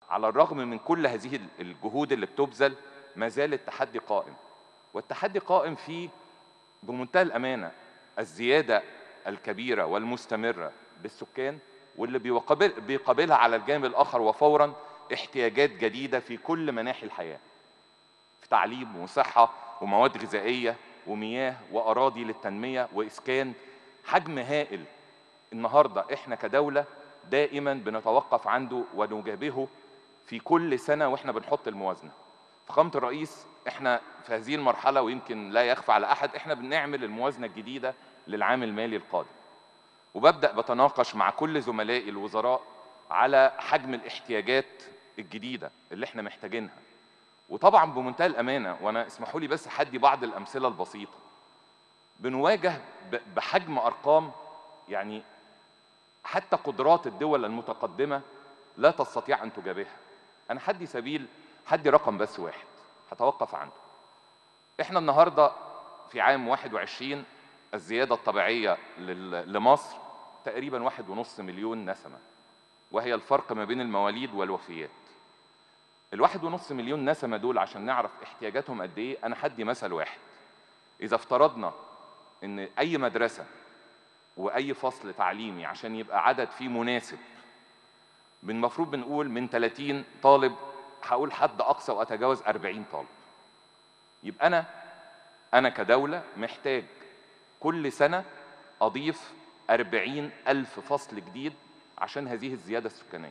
على الرغم من كل هذه الجهود اللي بتبذل ما زال التحدي قائم والتحدي قائم في بمنتهى الأمانة الزيادة الكبيرة والمستمرة بالسكان واللي بيقابل بيقابلها على الجانب الآخر وفورا احتياجات جديدة في كل مناحي الحياة في تعليم وصحة ومواد غذائية ومياه وأراضي للتنمية وإسكان حجم هائل النهاردة إحنا كدولة دائما بنتوقف عنده ونجابهه في كل سنة وإحنا بنحط الموازنة فخامة الرئيس إحنا في هذه المرحلة ويمكن لا يخفى على أحد إحنا بنعمل الموازنة الجديدة للعام المالي القادم وببدأ بتناقش مع كل زملائي الوزراء على حجم الاحتياجات الجديدة اللي احنا محتاجينها وطبعا بمنتهى الأمانة وأنا اسمحوا لي بس حدي بعض الأمثلة البسيطة بنواجه بحجم أرقام يعني حتى قدرات الدول المتقدمة لا تستطيع أن تجابهها أنا حدي سبيل حدي رقم بس واحد هتوقف عنده احنا النهاردة في عام 21 الزيادة الطبيعية لمصر تقريبا واحد ونص مليون نسمة وهي الفرق ما بين المواليد والوفيات الواحد ونص مليون نسمة دول عشان نعرف احتياجاتهم قد ايه انا حدي مثل واحد اذا افترضنا ان اي مدرسة واي فصل تعليمي عشان يبقى عدد فيه مناسب المفروض بنقول من 30 طالب هقول حد اقصى واتجاوز 40 طالب يبقى انا انا كدولة محتاج كل سنة اضيف 40 ألف فصل جديد عشان هذه الزيادة السكانية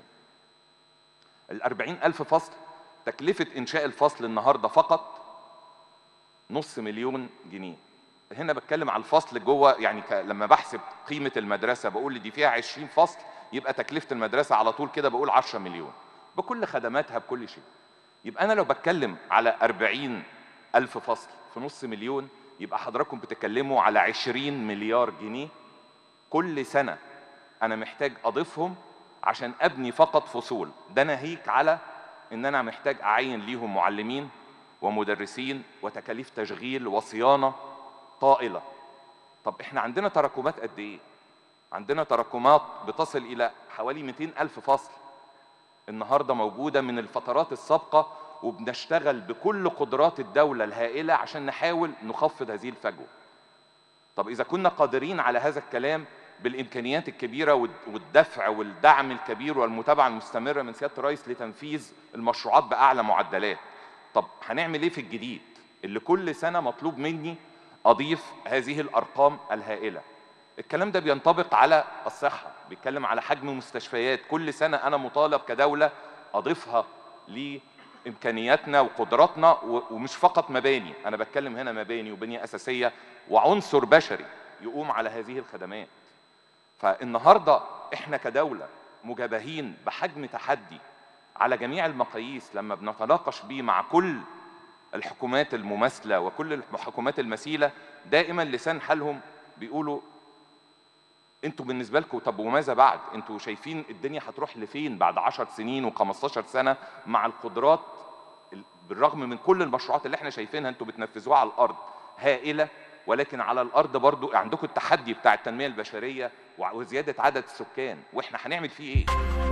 الأربعين ألف فصل تكلفة إنشاء الفصل النهاردة فقط نص مليون جنيه هنا بتكلم على الفصل جوه يعني لما بحسب قيمة المدرسة بقول لي دي فيها 20 فصل يبقى تكلفة المدرسة على طول كده بقول 10 مليون بكل خدماتها بكل شيء يبقى أنا لو بتكلم على 40 ألف فصل في نص مليون يبقى حضراتكم بتتكلموا على 20 مليار جنيه كل سنة أنا محتاج أضيفهم عشان أبني فقط فصول ده ناهيك على إن أنا محتاج أعين ليهم معلمين ومدرسين وتكاليف تشغيل وصيانة طائلة طب إحنا عندنا تراكمات قد إيه؟ عندنا تراكمات بتصل إلى حوالي 200 ألف فصل النهاردة موجودة من الفترات السابقة وبنشتغل بكل قدرات الدولة الهائلة عشان نحاول نخفض هذه الفجوة طب إذا كنا قادرين على هذا الكلام بالامكانيات الكبيره والدفع والدعم الكبير والمتابعه المستمره من سياده الرئيس لتنفيذ المشروعات باعلى معدلات طب هنعمل ايه في الجديد اللي كل سنه مطلوب مني اضيف هذه الارقام الهائله الكلام ده بينطبق على الصحه بيتكلم على حجم مستشفيات كل سنه انا مطالب كدوله اضيفها لامكانياتنا وقدراتنا ومش فقط مباني انا بتكلم هنا مباني وبنيه اساسيه وعنصر بشري يقوم على هذه الخدمات فالنهارده احنا كدوله مجابهين بحجم تحدي على جميع المقاييس لما بنتناقش بيه مع كل الحكومات المماثله وكل الحكومات المثيله دائما لسان حالهم بيقولوا انتوا بالنسبه لكم طب وماذا بعد؟ انتوا شايفين الدنيا هتروح لفين بعد 10 سنين و15 سنه مع القدرات بالرغم من كل المشروعات اللي احنا شايفينها انتوا بتنفذوها على الارض هائله ولكن على الارض برضو عندكم التحدي بتاع التنميه البشريه وزياده عدد السكان واحنا هنعمل فيه ايه